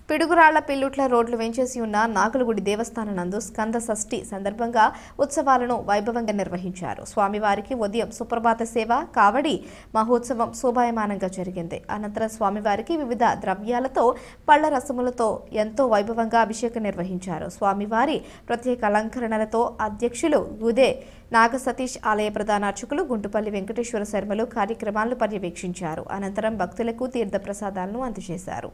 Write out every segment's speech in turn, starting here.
పిడుగురాళ్ల పిల్లుట్ల రోడ్లు వెంచేసి ఉన్న నాగులగుడి దేవస్థానం నందు స్కంద షష్ఠి సందర్భంగా ఉత్సవాలను వైభవంగా నిర్వహించారు స్వామివారికి ఉదయం సుప్రభాత సేవ కావడి మహోత్సవం శోభాయమానంగా జరిగింది అనంతరం స్వామివారికి వివిధ ద్రవ్యాలతో పళ్ల రసములతో ఎంతో వైభవంగా అభిషేకం నిర్వహించారు స్వామివారి ప్రత్యేక అలంకరణలతో అధ్యక్షులు గుదే నాగ సతీష్ ఆలయ ప్రధాన అర్చకులు గుంటుపల్లి వెంకటేశ్వర శర్మలు కార్యక్రమాలను పర్యవేక్షించారు అనంతరం భక్తులకు తీర్థ ప్రసాదాలను అందజేశారు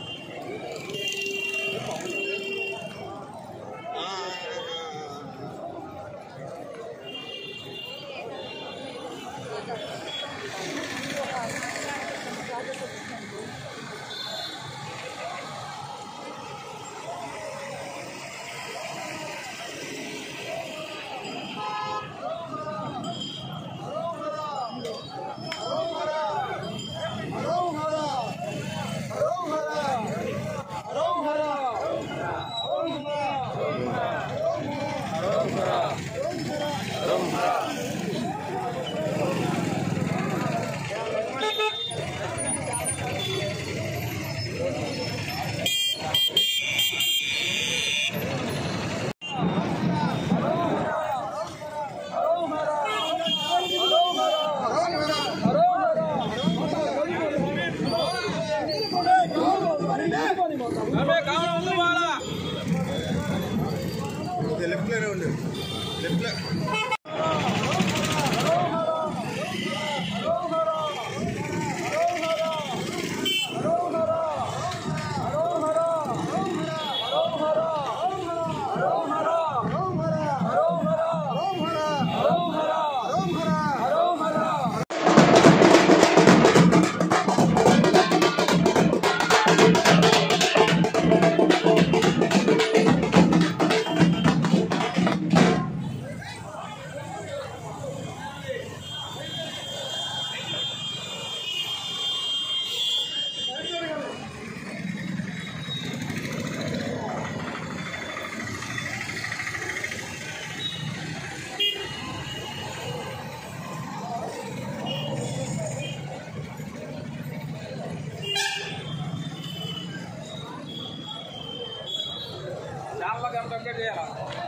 లెఫ్ట్ లోనే ఉండు లెఫ్ట్ లో చాలా గంట చేయాలి